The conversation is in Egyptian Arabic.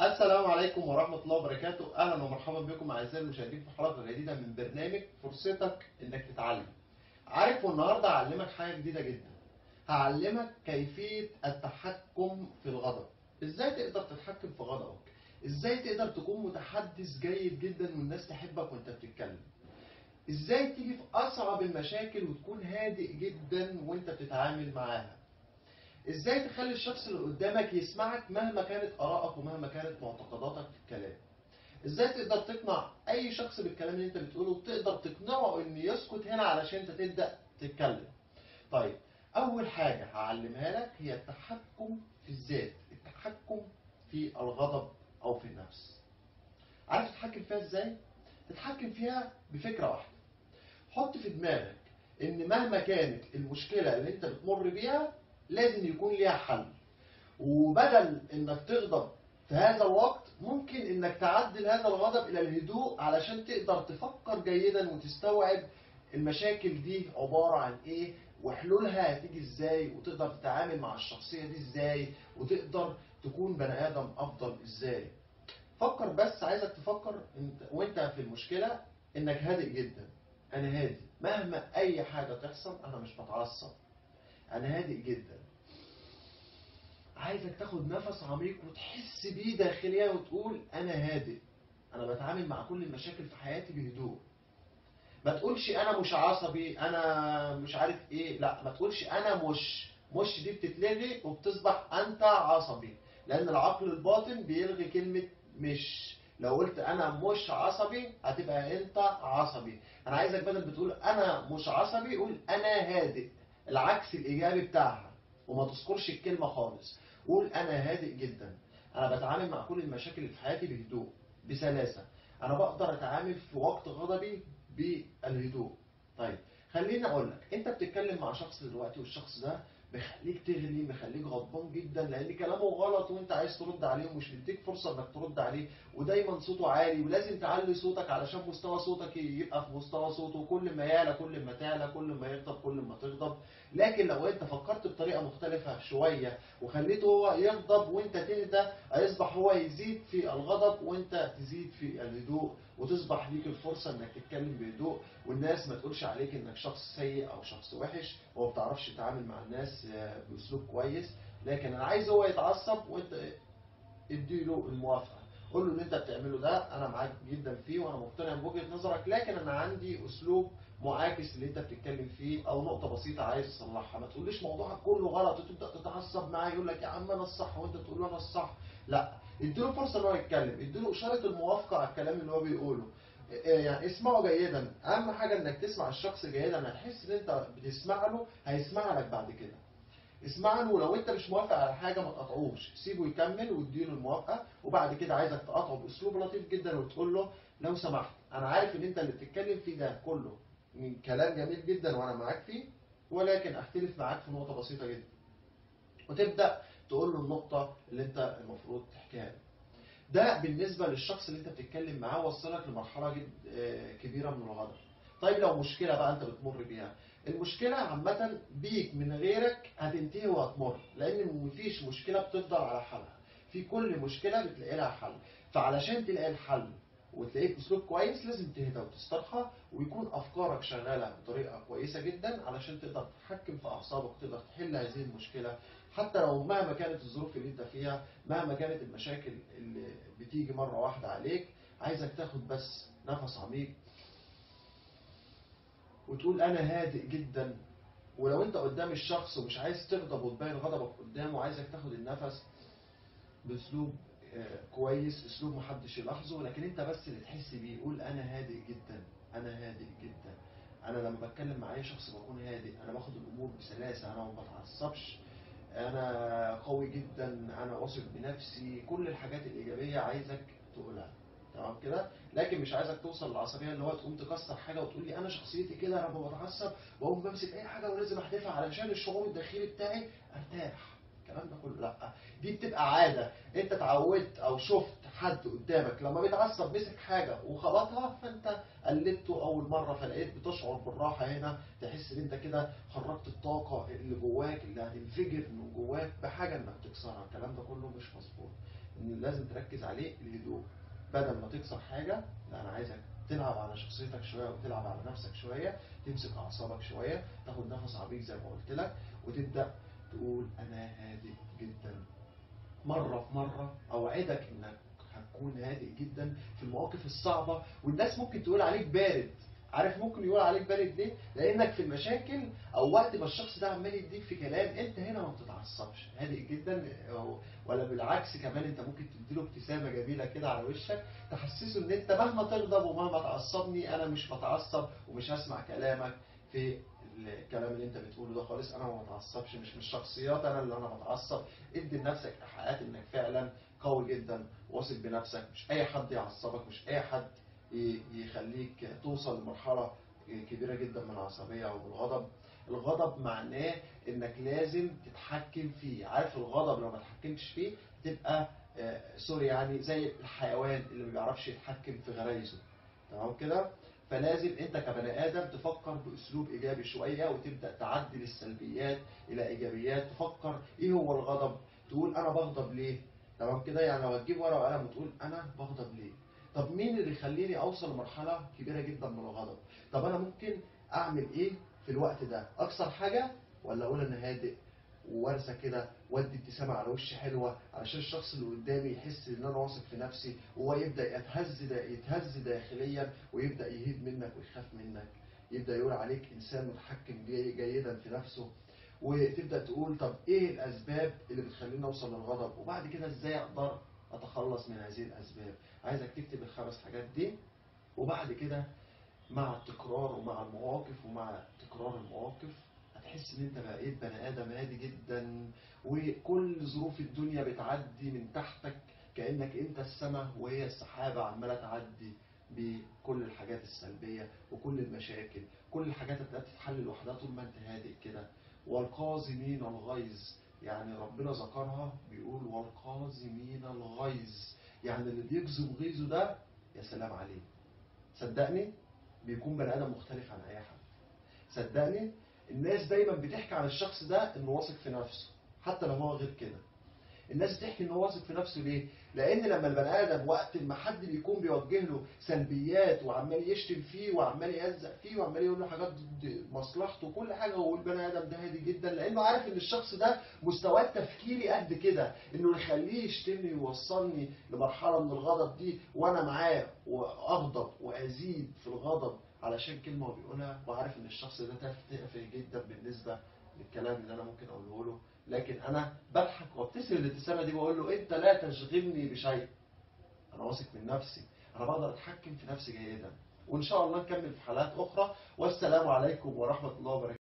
السلام عليكم ورحمة الله وبركاته أهلا ومرحبا بكم أعزائي المشاهدين في حلقة جديدة من برنامج فرصتك إنك تتعلم عارف والنهاردة هعلمك حاجة جديدة جدا هعلمك كيفية التحكم في الغضب إزاي تقدر تتحكم في غضبك إزاي تقدر تكون متحدث جيد جدا والناس تحبك وأنت بتتكلم إزاي تيجي في أصعب المشاكل وتكون هادئ جدا وأنت بتتعامل معاها ازاي تخلي الشخص اللي قدامك يسمعك مهما كانت ارائك ومهما كانت معتقداتك في الكلام ازاي تقدر تقنع اي شخص بالكلام اللي انت بتقوله وتقدر تقنعه ان يسكت هنا علشان انت تبدا تتكلم طيب اول حاجه هعلمها لك هي التحكم في الذات التحكم في الغضب او في النفس عارف تتحكم فيها ازاي تتحكم فيها بفكره واحده حط في دماغك ان مهما كانت المشكله اللي انت بتمر بيها لازم يكون ليها حل وبدل انك تغضب في هذا الوقت ممكن انك تعدل هذا الغضب الى الهدوء علشان تقدر تفكر جيدا وتستوعب المشاكل دي عبارة عن ايه وحلولها هتيجي ازاي وتقدر تتعامل مع الشخصية دي ازاي وتقدر تكون بني ادم افضل ازاي فكر بس عايزك تفكر انت وانت في المشكلة انك هادئ جدا انا هادي مهما اي حاجة تحصل انا مش بتعصب انا هادئ جدا عايزك تاخد نفس عميق وتحس بيه داخليا وتقول انا هادئ انا بتعامل مع كل المشاكل في حياتي بهدوء ما تقولش انا مش عصبي انا مش عارف ايه لا ما تقولش انا مش مش دي بتتلغي وبتصبح انت عصبي لان العقل الباطن بيلغي كلمة مش لو قلت انا مش عصبي هتبقى انت عصبي انا عايزك بدل بتقول انا مش عصبي قول انا هادئ العكس الايجابي بتاعها وما تذكرش الكلمه خالص قول انا هادئ جدا انا بتعامل مع كل المشاكل اللي في حياتي بهدوء بسلاسه انا بقدر اتعامل في وقت غضبي بالهدوء طيب خليني اقول لك انت بتتكلم مع شخص دلوقتي والشخص ده مخليك تغلي مخليك غضبان جدا لان كلامه غلط وانت عايز ترد عليه ومش مديك فرصه انك ترد عليه ودايما صوته عالي ولازم تعلي صوتك علشان مستوى صوتك يبقى في مستوى صوته كل ما يعلى كل ما تعلى كل ما يغضب كل ما تغضب لكن لو انت فكرت بطريقه مختلفه شويه وخليته هو يغضب وانت تهدى هيصبح هو يزيد في الغضب وانت تزيد في الهدوء وتصبح ليك الفرصه انك تتكلم بهدوء والناس ما تقولش عليك انك شخص سيء او شخص وحش وما بتعرفش تتعامل مع الناس باسلوب كويس لكن انا عايز هو يتعصب وانت اديله الموافقه قول له اللي انت بتعمله ده انا معاك جدا فيه وانا مقتنع بوجهه نظرك لكن انا عندي اسلوب معاكس اللي انت بتتكلم فيه او نقطه بسيطه عايز تصلحها ما تقوليش موضوعك كله غلط وتبدا تتعصب معاه يقول لك يا عم انا الصح وانت تقول له انا الصح لا اديله فرصه ان هو يتكلم اديله اشاره الموافقه على الكلام اللي هو بيقوله يعني اسمعه جيدا اهم حاجه انك تسمع الشخص جيدا هتحس ان انت بتسمع له هيسمع لك بعد كده اسمع له ولو انت مش موافق على حاجه ما تقطعوش سيبه يكمل واديله الموافقه وبعد كده عايزك تقاطعه باسلوب لطيف جدا وتقول له لو سمحت انا عارف ان انت اللي بتتكلم فيه ده كله من كلام جميل جدا وانا معاك فيه ولكن اختلف معاك في نقطه بسيطه جدا وتبدا تقول له النقطه اللي انت المفروض تحكيها له ده بالنسبه للشخص اللي انت بتتكلم معاه وصلك لمرحله جد كبيره من الغضب طيب لو مشكله بقى انت بتمر بيها المشكله عامه بيك من غيرك هتنتهي وهتمر لان مفيش مشكله بتفضل على حالها في كل مشكله بتلاقي لها حل فعلشان تلاقي الحل وتلاقيه باسلوب كويس لازم تهدى وتسترخى ويكون افكارك شغاله بطريقه كويسه جدا علشان تقدر تتحكم في اعصابك وتقدر تحل هذه المشكله حتى لو مهما كانت الظروف اللي انت فيها مهما كانت المشاكل اللي بتيجي مره واحده عليك عايزك تاخد بس نفس عميق وتقول انا هادئ جدا ولو انت قدام الشخص ومش عايز تغضب وتبين غضبك قدامه عايزك تاخد النفس باسلوب كويس اسلوب محدش يلاحظه لكن انت بس اللي تحس بيه قول انا هادئ جدا انا هادئ جدا انا لما بتكلم مع اي شخص بكون هادئ انا باخد الامور بسلاسه انا ما بتعصبش انا قوي جدا انا واثق بنفسي كل الحاجات الايجابيه عايزك تقولها تمام كده لكن مش عايزك توصل للعصبيه اللي هو تقوم تكسر حاجه وتقول لي انا شخصيتي كده انا بتعصب واقوم بمسك اي حاجه ولازم احدفها علشان الشعور الداخلي بتاعي ارتاح الكلام ده كله لا دي بتبقى عاده انت اتعودت او شفت حد قدامك لما بيتعصب مسك حاجه وخبطها فانت قلبته اول مره فلقيت بتشعر بالراحه هنا تحس ان انت كده خرجت الطاقه اللي جواك اللي هتنفجر من جواك بحاجه انك تكسرها الكلام ده كله مش مظبوط ان لازم تركز عليه الهدوء بدل ما تكسر حاجه لا انا عايزك تلعب على شخصيتك شويه وتلعب على نفسك شويه تمسك اعصابك شويه تاخد نفس عميق زي ما قلت لك وتبدا تقول انا هادئ جدا مره في مره اوعدك انك هتكون هادئ جدا في المواقف الصعبه والناس ممكن تقول عليك بارد عارف ممكن يقول عليك بارد ليه؟ لانك في المشاكل او وقت ما الشخص ده عمال يديك في كلام انت هنا ما بتتعصبش هادئ جدا ولا بالعكس كمان انت ممكن تديله ابتسامه جميله كده على وشك تحسسه ان انت مهما تغضب ومهما تعصبني انا مش بتعصب ومش هسمع كلامك في الكلام اللي انت بتقوله ده خالص انا ما بتعصبش مش مش شخصيات انا اللي انا بتعصب ادي لنفسك ايحاءات انك فعلا قوي جدا واثق بنفسك مش اي حد يعصبك مش اي حد يخليك توصل لمرحله كبيره جدا من العصبيه او بالغضب الغضب معناه انك لازم تتحكم فيه عارف الغضب لو ما تحكمتش فيه تبقى آه سوري يعني زي الحيوان اللي ما بيعرفش يتحكم في غرايزه تمام كده فلازم انت كبني ادم تفكر باسلوب ايجابي شويه وتبدا تعدل السلبيات الى ايجابيات تفكر ايه هو الغضب تقول انا بغضب ليه تمام كده يعني لو هتجيب ورقه وقلم وتقول انا بغضب ليه طب مين اللي يخليني اوصل لمرحله كبيره جدا من الغضب طب انا ممكن اعمل ايه في الوقت ده اكسر حاجه ولا اقول انا هادئ وارسى كده وادي ابتسامه على وشي حلوه علشان الشخص اللي قدامي يحس ان انا واثق في نفسي وهو يبدا يتهز دا يتهز داخليا ويبدا يهيب منك ويخاف منك يبدا يقول عليك انسان متحكم جيدا في نفسه وتبدا تقول طب ايه الاسباب اللي بتخليني اوصل للغضب وبعد كده ازاي اقدر اتخلص من هذه الاسباب عايزك تكتب الخمس حاجات دي وبعد كده مع التكرار ومع المواقف ومع تكرار المواقف هتحس ان انت بقيت بني ادم هادي جدا وكل ظروف الدنيا بتعدي من تحتك كانك انت السماء وهي السحابه عماله تعدي بكل الحاجات السلبيه وكل المشاكل كل الحاجات اللي تتحل لوحدها طول ما انت هادئ كده والقازمين الغيظ يعني ربنا ذكرها بيقول والقازمين الغيظ يعني اللي بيكظم غيظه ده يا سلام عليه صدقني بيكون بني ادم مختلف عن اي حد صدقني الناس دايما بتحكي عن الشخص ده انه واثق في نفسه حتى لو هو غير كده الناس بتحكي انه واثق في نفسه ليه لان لما البني ادم وقت ما حد بيكون بيوجه له سلبيات وعمال يشتم فيه وعمال يهزق فيه وعمال يقول له حاجات ضد مصلحته وكل حاجه هو البني ادم ده هادي جدا لانه عارف ان الشخص ده مستواه التفكيري قد كده انه يخليه يشتمني ويوصلني لمرحله من الغضب دي وانا معاه واغضب وازيد في الغضب علشان كلمه هو بيقولها وعارف ان الشخص ده تافه جدا بالنسبه للكلام اللي انا ممكن اقوله له لكن انا بضحك وابتسم الابتسامه دي بقول له انت لا تشغلني بشيء انا واثق من نفسي انا بقدر اتحكم في نفسي جيدا وان شاء الله نكمل في حلقات اخرى والسلام عليكم ورحمه الله وبركاته